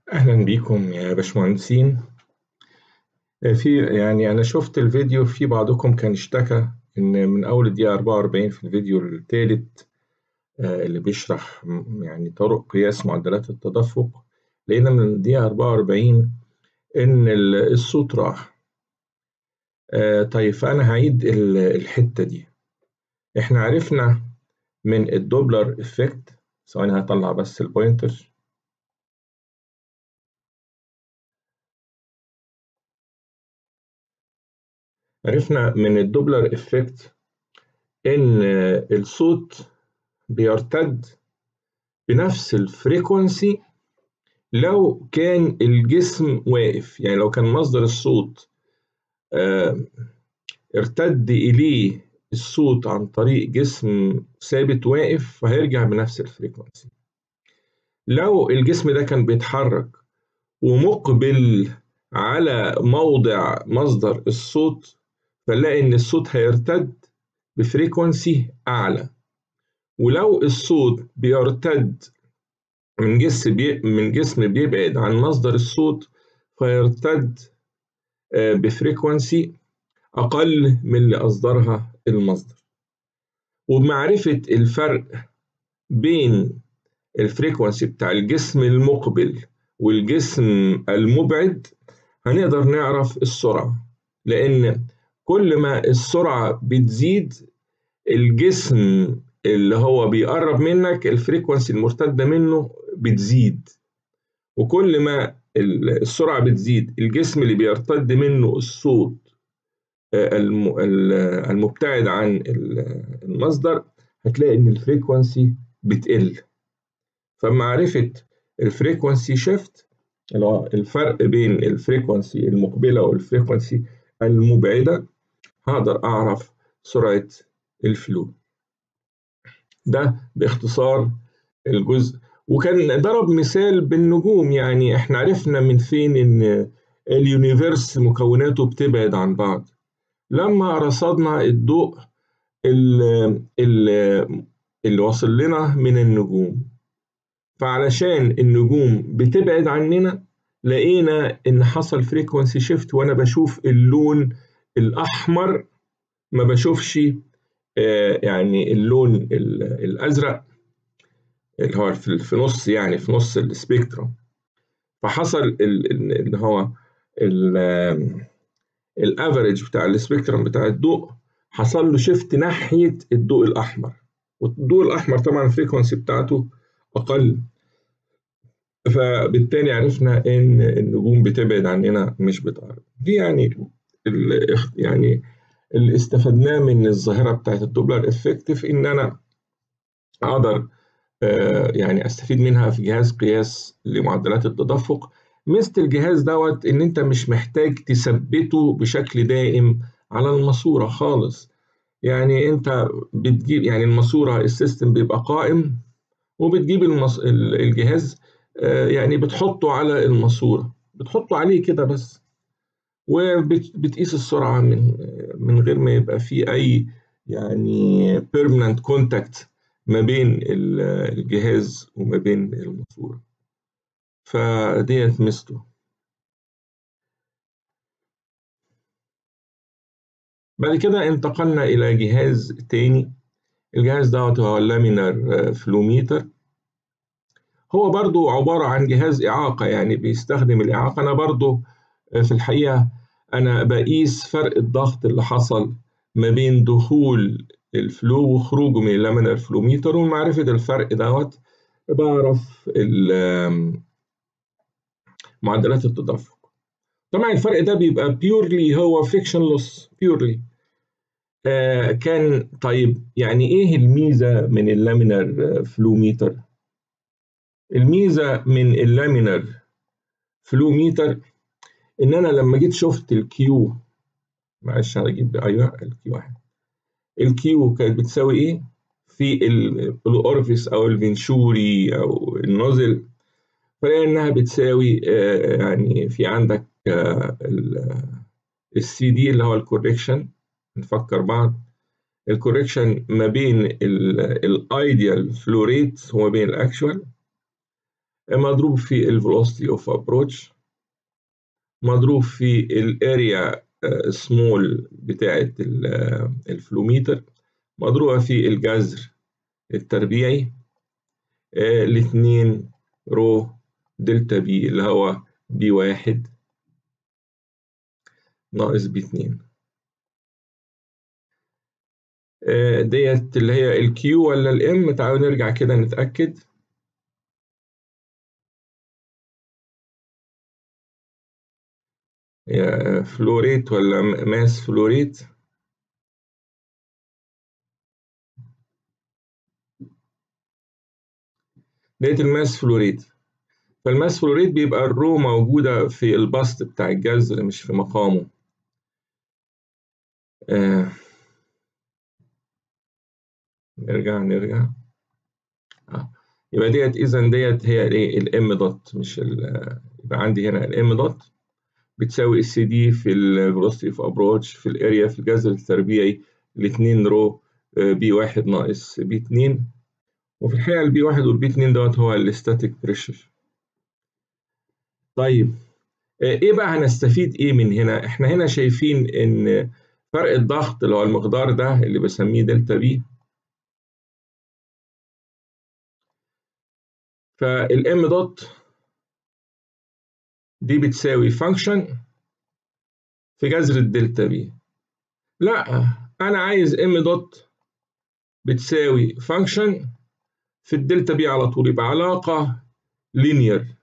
أهلا بيكم يا باشمهندسين في يعني أنا شفت الفيديو في بعضكم كان اشتكى إن من أول الدقيقة 44 في الفيديو الثالث اللي بيشرح يعني طرق قياس معدلات التدفق لقينا من الدقيقة 44 إن الصوت راح طيب فأنا هعيد الحتة دي إحنا عرفنا من الدوبلر إفكت ثواني هطلع بس البوينتر عرفنا من الدوبلر إفكت إن الصوت بيرتد بنفس الفريكونسي لو كان الجسم واقف يعني لو كان مصدر الصوت ارتد إليه الصوت عن طريق جسم ثابت واقف فهيرجع بنفس الفريكونسي لو الجسم ده كان بيتحرك ومقبل على موضع مصدر الصوت فنلاقي إن الصوت هيرتد بفريكونسي أعلى ولو الصوت بيرتد من جسم بي من جسم بيبعد عن مصدر الصوت فيرتد بفريكونسي أقل من اللي أصدرها المصدر وبمعرفة الفرق بين الفريكونسي بتاع الجسم المقبل والجسم المبعد هنقدر نعرف السرعة لأن كل ما السرعة بتزيد الجسم اللي هو بيقرب منك الفريكونسي المرتدة منه بتزيد وكل ما السرعة بتزيد الجسم اللي بيرتد منه الصوت المبتعد عن المصدر هتلاقي ان الفريكونسي بتقل فمعرفة الفريكونسي شيفت اللي هو الفرق بين الفريكونسي المقبلة والفريكونسي المبعدة هقدر أعرف سرعة الفلو ده باختصار الجزء وكان ضرب مثال بالنجوم يعني احنا عرفنا من فين ان اليونيفرس مكوناته بتبعد عن بعض لما رصدنا الضوء اللي, اللي وصل لنا من النجوم فعلشان النجوم بتبعد عننا لقينا ان حصل فريكونسي شيفت وانا بشوف اللون الاحمر ما بشوفش يعني اللون الازرق اللي هو في نص يعني في نص السبيكتروم فحصل ان هو الافريج بتاع السبيكتروم بتاع الضوء حصل له شيفت ناحيه الضوء الاحمر والضوء الاحمر طبعا الفريكونسي بتاعته اقل فبالتالي عرفنا ان النجوم بتبعد عننا مش بتقرب دي يعني يعني اللي استفدناه من الظاهره بتاعت الدوبلر افكت في ان انا اقدر يعني استفيد منها في جهاز قياس لمعدلات التدفق مثل الجهاز دوت ان انت مش محتاج تثبته بشكل دائم على الماسوره خالص يعني انت بتجيب يعني الماسوره السيستم بيبقى قائم وبتجيب المص... الجهاز يعني بتحطه على الماسوره بتحطه عليه كده بس وبتقيس السرعه من من غير ما يبقى في اي يعني permanent contact ما بين الجهاز وما بين الماسوره فديت ميزته بعد كده انتقلنا إلى جهاز تاني الجهاز دوت هو اللامينر فلوميتر هو برضو عبارة عن جهاز إعاقة يعني بيستخدم الإعاقة أنا برضو في الحقيقة أنا بقيس فرق الضغط اللي حصل ما بين دخول الفلو وخروجه من اللامينر فلوميتر ومعرفة الفرق دوت بعرف معدلات التدفق طبعا الفرق ده بيبقى بيورلي هو فريكشن لوس بيورلي آه كان طيب يعني ايه الميزه من اللامينر فلوميتر الميزه من اللامينر فلوميتر ان انا لما جيت شفت الكيو معلش هجيب ايوه الكيو واحد الكيو كانت بتساوي ايه في الاورفيس او الفنشوري او النوزل فلاقي انها بتساوي آه يعني في عندك آه السي دي اللي هو الكوريكشن نفكر بعض الكوريكشن ما بين الايديال فلو ريت وما بين الاكشوال مضروب في الفيلوسيتي اوف ابروتش مضروب في الاريا سمول بتاعه الفلوميتر مضروبه في الجذر التربيعي الاثنين رو دلتا بي اللي هو بي واحد ناقص بي اتنين ديت اللي هي الكيو ولا الام تعالوا نرجع كده نتأكد هي فلوريت ولا ماس فلوريت ديت الماس فلوريت فالماس فلوريت بيبقى الرو موجودة في البسط بتاع الجذر مش في مقامه آه. نرجع نرجع آه. يبقى ديت إذا ديت هي الإيه الإم دوت مش يبقى عندي هنا الإم دوت بتساوي السي دي في الفيلوسيتي اوف ابروتش في الاريا في الجذر التربيعي الاثنين رو بي واحد ناقص بي اتنين وفي الحقيقة البي واحد والبي اتنين دوت هو الستاتيك بريشر طيب ايه بقى هنستفيد ايه من هنا؟ احنا هنا شايفين ان فرق الضغط اللي هو المقدار ده اللي بسميه دلتا بي فالام دوت دي بتساوي فانكشن في جذر الدلتا بي لا انا عايز ام دوت بتساوي فانكشن في الدلتا بي على طول يبقى علاقة لينير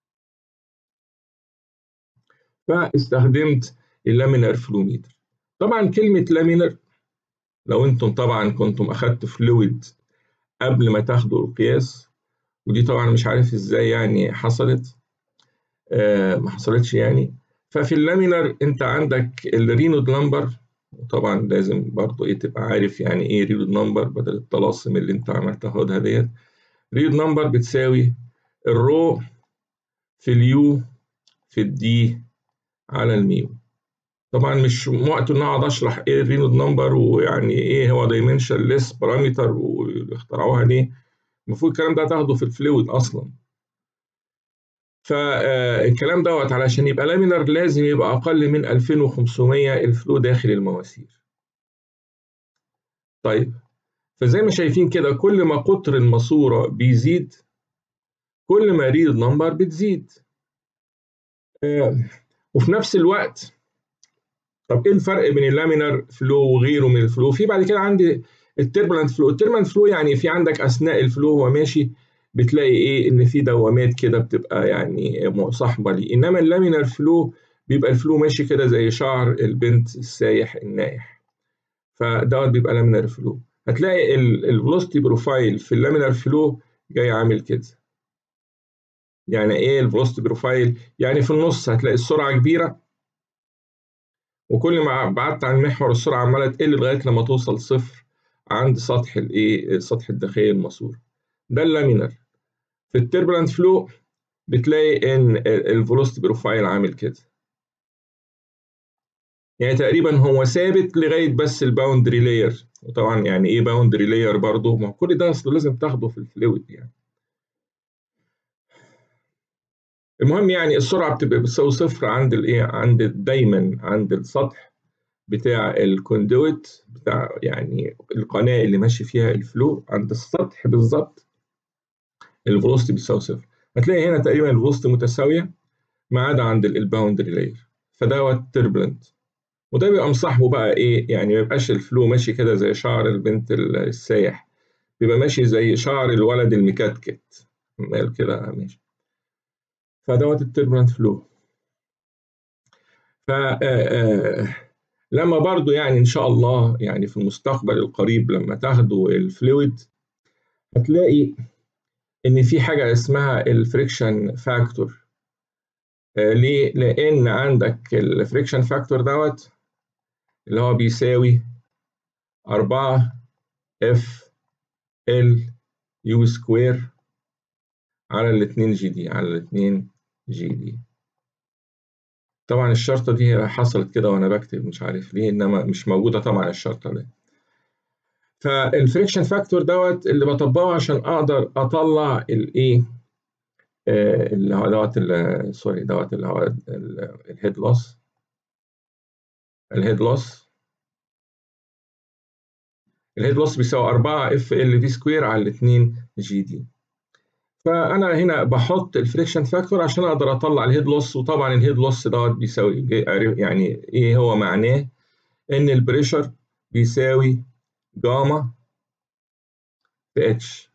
فاستخدمت اللامينر فلوميتر طبعا كلمة لامينر لو انتم طبعا كنتم اخدتوا فلويد قبل ما تاخدوا القياس ودي طبعا مش عارف ازاي يعني حصلت آه ما حصلتش يعني ففي اللامينر انت عندك الرينود نمبر وطبعا لازم برضه ايه تبقى عارف يعني ايه رينود نمبر بدل الطلاسم اللي انت عمال تاخدها ديت رينود نمبر بتساوي الرو في اليو في الدي على الميو طبعا مش وقت ان اقعد اشرح ايه الرينود نمبر ويعني ايه هو دايمنشن ليس بارامتر واخترعوها ليه المفروض الكلام ده تاخده في الفلويد اصلا فالكلام دوت علشان يبقى لامينر لازم يبقى اقل من 2500 الفلو داخل المواسير طيب فزي ما شايفين كده كل ما قطر الماسوره بيزيد كل ما ريد نمبر بتزيد وفي نفس الوقت طب ايه الفرق بين اللامينر فلو وغيره من الفلو في بعد كده عندي التربلنت فلو التربلنت فلو يعني في عندك اثناء الفلو هو ماشي بتلاقي ايه ان في دوامات كده بتبقى يعني مصاحبه ليه انما اللامينر فلو بيبقى الفلو ماشي كده زي شعر البنت السايح النايح فدوت بيبقى لامينر فلو هتلاقي الفلوستي بروفايل في اللامينر فلو جاي عامل كده يعني ايه الفلوستي بروفايل يعني في النص هتلاقي السرعه كبيره وكل ما بعدت عن محور السرعه عماله تقل لغايه لما توصل صفر عند سطح الايه السطح الداخلي الماسور ده اللامينر في التربلنت فلو بتلاقي ان الفيلوسيتي بروفايل عامل كده يعني تقريبا هو ثابت لغايه بس الباوندري لاير وطبعا يعني ايه باوندري لاير برضه ما كل ده اصله لازم تاخده في الفلويد يعني المهم يعني السرعه بتبقى بتساوي صفر عند الايه عند دايما عند السطح بتاع الكوندويت بتاع يعني القناه اللي ماشي فيها الفلو عند السطح بالظبط الفيلوسيتي بتساوي صفر هتلاقي هنا تقريبا الفيلوسيتي متساويه ما عدا عند الباوندري لاير فدوت تربلنت وده بيبقى مصاحبه بقى ايه يعني ما يبقاش الفلو ماشي كده زي شعر البنت السايح بيبقى ماشي زي شعر الولد المكتكت عمال كده ماشي فدوت التربلنت فلو ف لما برضو يعني ان شاء الله يعني في المستقبل القريب لما تاخدوا الفلويد هتلاقي ان في حاجه اسمها الفريكشن فاكتور ليه لان عندك الفريكشن فاكتور دوت اللي هو بيساوي 4 اف ال يو سكوير على الاتنين جي دي على الاتنين جي دي طبعا الشرطة دي حصلت كده وأنا بكتب مش عارف ليه إنما مش موجودة طبعا الشرطة دي فالفريكشن فاكتور دوت اللي بطبقه عشان أقدر أطلع الإيه اللي هو دوت سوري دوت اللي هو الهيد لوس الهيد لوس الهيد لوس بيساوي 4 اف ال في سكوير على 2 جي دي فانا هنا بحط الفريكشن فاكتور عشان اقدر اطلع الهيد لوس وطبعا الهيد لوس دوت بيساوي يعني ايه هو معناه ان البريشر بيساوي جاما في اتش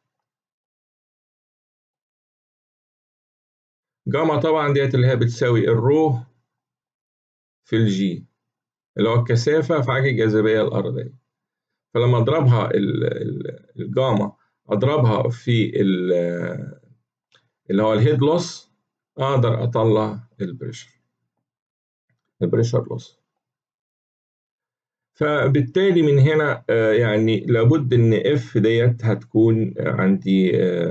جاما طبعا ديت اللي هي بتساوي الرو في الجي اللي هو الكثافة في عجل الجاذبية الأرضية فلما أضربها الجاما أضربها في اللي هو الهيد لوس أقدر أطلع البريشر البريشر لوس فبالتالي من هنا يعني لابد إن اف ديت هتكون عندي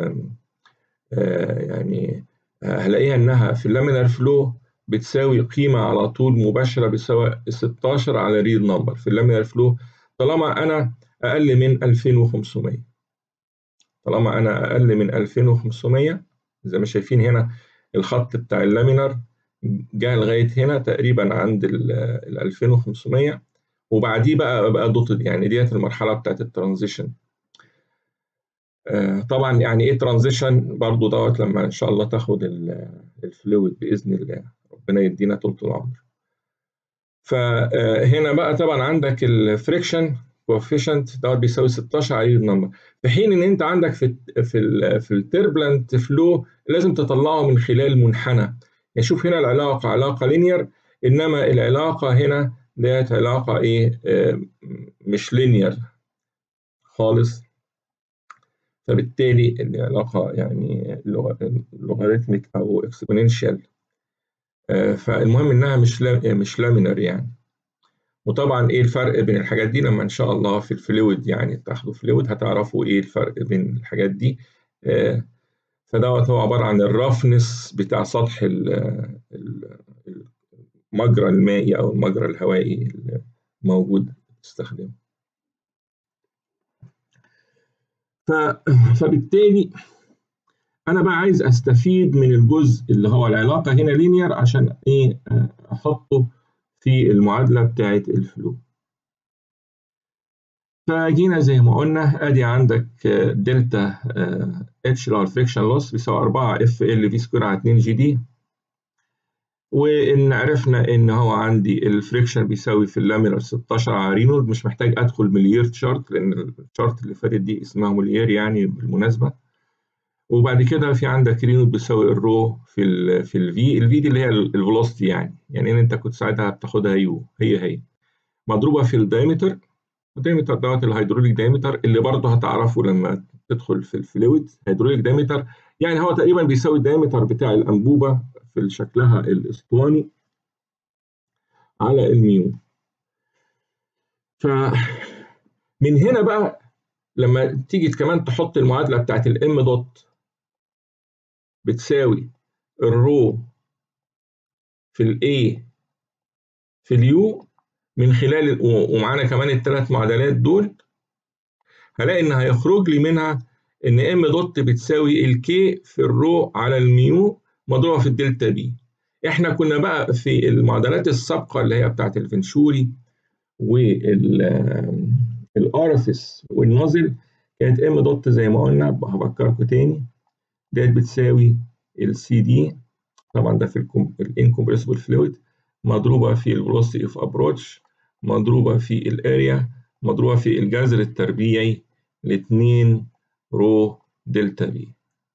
يعني هلاقيها إنها في اللامينار فلو بتساوي قيمة على طول مباشرة بتساوي 16 على ريد نمبر في اللامينار فلو طالما أنا أقل من 2500 طالما أنا أقل من 2500 زي ما شايفين هنا الخط بتاع اللامينار جه لغاية هنا تقريبا عند ال 2500 وبعديه بقى بقى دوتد يعني ديت المرحلة بتاعت الترانزيشن طبعا يعني ايه ترانزيشن برضو دوت لما ان شاء الله تاخد الفلويد باذن الله ربنا يدينا طول العمر فهنا بقى طبعا عندك الفريكشن كوفيشنت دوت بيساوي 16 على النمبر في حين ان انت عندك في في ال في التربلنت فلو لازم تطلعه من خلال منحنى يعني شوف هنا العلاقه علاقه لينير انما العلاقه هنا ديت علاقه ايه مش لينير خالص فبالتالي العلاقة يعني لوغاريتميك أو اكسبوننشال فالمهم إنها مش مش لامينر يعني وطبعا إيه الفرق بين الحاجات دي لما إن شاء الله في الفلويد يعني تاخدوا فلويد هتعرفوا إيه الفرق بين الحاجات دي فدوت هو عبارة عن الرفنس بتاع سطح المجرى المائي أو المجرى الهوائي الموجود تستخدمه ف... فبالتالي انا بقى عايز استفيد من الجزء اللي هو العلاقه هنا لينير عشان ايه احطه في المعادله بتاعه الفلو فجينا زي ما قلنا ادي عندك دلتا اتش اللي هو الفريكشن لوس بيساوي 4 اف ال في سكوير على 2 جي دي وان عرفنا ان هو عندي الفريكشن بيساوي في اللامينر 16 على رينولد مش محتاج ادخل مليير تشارت لان الشارت اللي فاتت دي اسمها مليير يعني بالمناسبه وبعد كده في عندك رينولد بيساوي الرو في ال في الفي الفي دي اللي هي الفيلوسيتي يعني يعني ان انت كنت ساعتها بتاخدها يو هي هي مضروبه في الدايمتر الدايمتر دوت الهيدروليك دايمتر اللي برضه هتعرفه لما تدخل في الفلويد هيدروليك دايمتر يعني هو تقريبا بيساوي الدايمتر بتاع الانبوبه في شكلها الاسطواني على الميو فمن هنا بقى لما تيجي كمان تحط المعادله بتاعت الام دوت بتساوي الرو في الاي في اليو من خلال ومعانا كمان الثلاث معادلات دول هلاقي ان هيخرج لي منها ان ام دوت بتساوي الكي في الرو على الميو مضروبه في الدلتا بي احنا كنا بقى في المعادلات السابقه اللي هي بتاعت الفنشوري والارفس والنازل كانت ام دوت زي ما قلنا هفكركم تاني ديت بتساوي السي دي طبعا ده في الانكمبريسبل فلويد مضروبه في الفيلوسيتي اوف ابروتش مضروبه في الاريا مضروبه في الجذر التربيعي ل 2 رو دلتا بي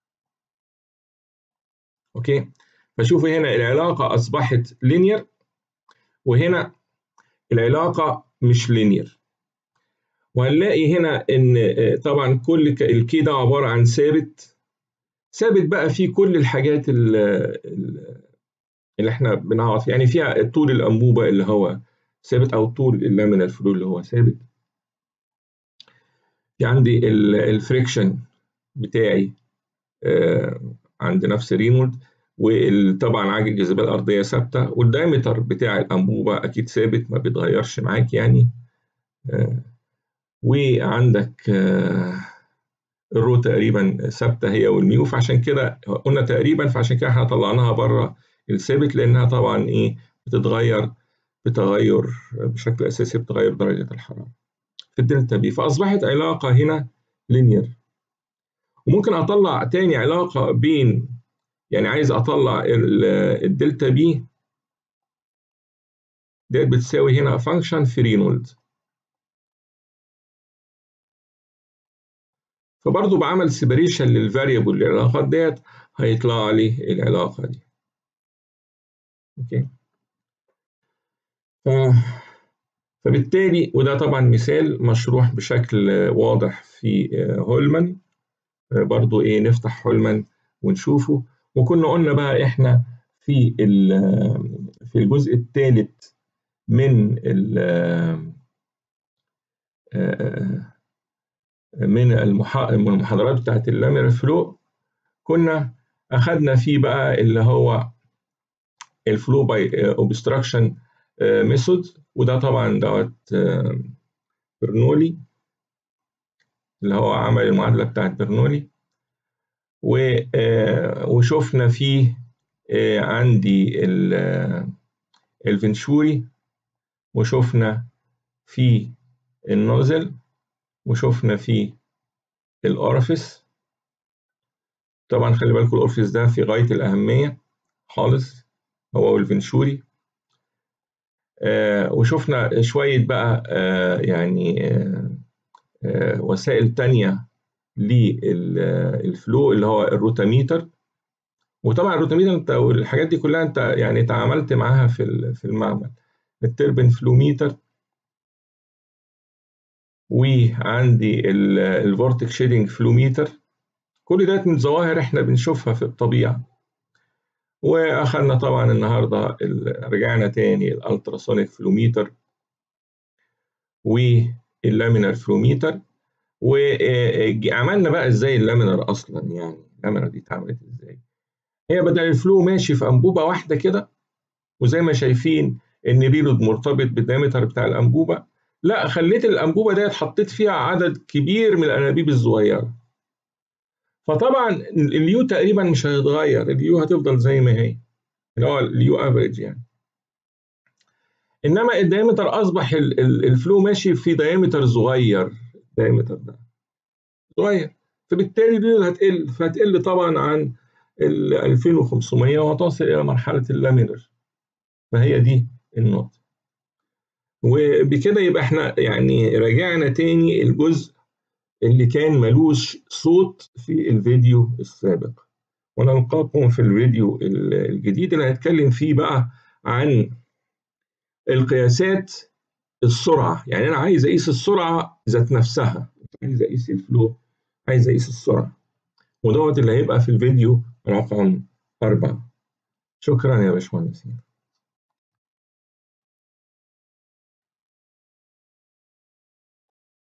اوكي فشوفوا هنا العلاقه اصبحت لينير وهنا العلاقه مش لينير وهنلاقي هنا ان طبعا كل الكي ده عباره عن ثابت ثابت بقى فيه كل الحاجات اللي احنا بنعرف يعني فيها طول الانبوبه اللي هو ثابت او طول اللامينال فلو اللي هو ثابت في عندي الفريكشن بتاعي عند نفس رينولد وطبعا عاجل الجاذبيه الارضيه ثابته والدايمتر بتاع الانبوبه اكيد ثابت ما بيتغيرش معاك يعني وعندك الرو تقريبا ثابته هي والميو فعشان كده قلنا تقريبا فعشان كده احنا طلعناها بره الثابت لانها طبعا ايه بتتغير بتغير بشكل اساسي بتغير درجه الحراره في الدلتا بي فاصبحت علاقه هنا لينير وممكن اطلع تاني علاقه بين يعني عايز اطلع الدلتا بي ديت بتساوي هنا فانكشن في رينولد فبرضه بعمل سيبريشن للفاريبل للعلاقات ديت هيطلع لي العلاقة دي اوكي ف... فبالتالي وده طبعا مثال مشروح بشكل واضح في هولمان برضو ايه نفتح هولمان ونشوفه وكنا قلنا بقى احنا في في الجزء الثالث من من المحاضرات بتاعت اللامير فلو كنا اخذنا فيه بقى اللي هو الفلو باي اوبستراكشن ميثود وده طبعا دوت برنولي اللي هو عمل المعادله بتاعت برنولي وشفنا فيه عندي الفنشوري وشفنا فيه النوزل وشفنا فيه الأورفيس طبعا خلي بالكم الأورفيس ده في غاية الأهمية خالص هو والفنشوري آه وشفنا شوية بقى آه يعني آه آه وسائل تانية للفلو اللي هو الروتاميتر وطبعا الروتاميتر انت والحاجات دي كلها انت يعني تعاملت معاها في في المعمل التربن فلوميتر وعندي الفورتك شيدنج فلوميتر كل ده من ظواهر احنا بنشوفها في الطبيعه واخدنا طبعا النهارده رجعنا تاني الالتراسونيك فلوميتر واللامينر فلوميتر وعملنا بقى ازاي اللامينر اصلا يعني اللامينر دي اتعملت ازاي هي بدل الفلو ماشي في انبوبه واحده كده وزي ما شايفين ان ريلود مرتبط بالدايمتر بتاع الانبوبه لا خليت الانبوبه ديت حطيت فيها عدد كبير من الانابيب الصغيره فطبعا اليو تقريبا مش هيتغير اليو هتفضل زي ما هي اللي هو اليو افريج يعني انما الدايمتر اصبح الفلو ماشي في دايمتر صغير الدايمتر ده صغير فبالتالي دي هتقل فهتقل طبعا عن ال 2500 وهتصل الى مرحله اللامينر فهي دي النقطه وبكده يبقى احنا يعني راجعنا تاني الجزء اللي كان ملوش صوت في الفيديو السابق ونلقاكم في الفيديو الجديد اللي هنتكلم فيه بقى عن القياسات السرعة يعني أنا عايز أقيس السرعة ذات نفسها عايز أقيس الفلو عايز أقيس السرعة ودوت اللي هيبقى في الفيديو رقم أربعة شكرا يا باشمهندسين